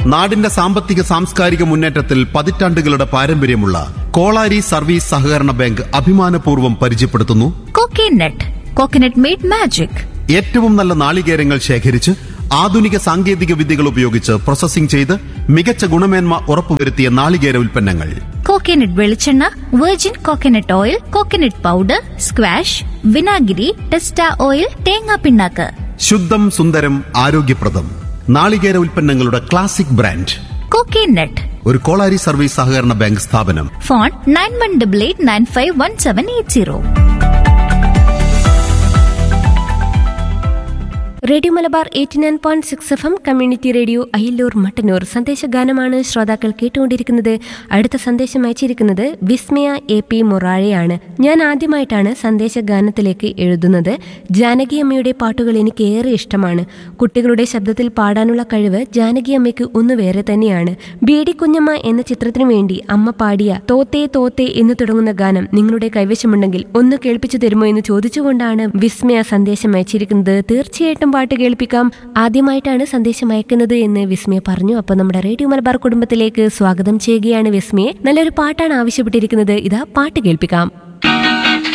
നാടിന്റെ സാമ്പത്തിക സാംസ്കാരിക മുന്നേറ്റത്തിൽ പതിറ്റാണ്ടുകളുടെ പാരമ്പര്യമുള്ള കോളാരി സർവീസ് സഹകരണ ബാങ്ക് അഭിമാനപൂർവ്വം പരിചയപ്പെടുത്തുന്നു കോക്കനട്ട് കോക്കനട്ട് മെയ്ഡ് മാജിക് ഏറ്റവും നല്ല നാളികേരങ്ങൾ ശേഖരിച്ച് ആധുനിക സാങ്കേതിക വിദ്യകൾ ഉപയോഗിച്ച് പ്രോസസ്സിംഗ് ചെയ്ത് മികച്ച ഗുണമേന്മ ഉറപ്പുവരുത്തിയ നാളികേര ഉൽപ്പന്നങ്ങൾ കോക്കനട്ട് വെളിച്ചെണ്ണ virgin coconut oil coconut powder squash വിനാഗിരി ടെസ്റ്റ ഓയിൽ തേങ്ങാ പിണ്ണാക്ക് ശുദ്ധം സുന്ദരം ആരോഗ്യപ്രദം നാളികേര ഉൽപ്പന്നങ്ങളുടെ ക്ലാസിക് ബ്രാൻഡ് കോക്കനട്ട് ഒരു കോളാരി സർവീസ് സഹകരണ ബാങ്ക് സ്ഥാപനം phone nine one double eight nine five one seven eight zero radio Malabar eighty nine point six F M community radio Ayyalloor Mattannur സന്ദേശഗാനമാണ് ശ്രോതാക്കൾ കേട്ടുകൊണ്ടിരിക്കുന്നത് അടുത്ത സന്ദേശം അയച്ചിരിക്കുന്നത് വിസ്മയ എ പി മൊറാഴയാണ് ഞാൻ ആദ്യമായിട്ടാണ് സന്ദേശഗാനത്തിലേക്ക് എഴുതുന്നത് ജാനകി അമ്മയുടെ പാട്ടുകൾ എനിക്ക് ഏറെ ഇഷ്ടമാണ് കുട്ടികളുടെ ശബ്ദത്തിൽ പാടാനുള്ള കഴിവ് ജാനകി അമ്മയ്ക്ക് ഒന്ന് വേറെ തന്നെയാണ് ബി ഡി കുഞ്ഞമ്മ എന്ന ചിത്രത്തിനു വേണ്ടി അമ്മ പാടിയ തോത്തേ തോത്തേ എന്ന് തുടങ്ങുന്ന ഗാനം നിങ്ങളുടെ കൈവശമുണ്ടെങ്കിൽ ഒന്ന് കേൾപ്പിച്ചു തരുമോ എന്ന് ചോദിച്ചുകൊണ്ടാണ് വിസ്മയ സന്ദേശം അയച്ചിരിക്കുന്നത് തീർച്ചയായിട്ടും പാട്ട് കേൾപ്പിക്കാം ആദ്യമായിട്ടാണ് സന്ദേശം അയക്കുന്നത് എന്ന് വിസ്മയ പറഞ്ഞു അപ്പോൾ നമ്മുടെ റേഡിയോ മലബാർ കുടുംബത്തിലേക്ക് സ്വാഗതം ചെയ്യുകയാണ് വിസ്മയെ നല്ലൊരു പാട്ടാണ് ആവശ്യപ്പെട്ടിരിക്കുന്നത് ഇതാ പാട്ട് കേൾപ്പിക്കാം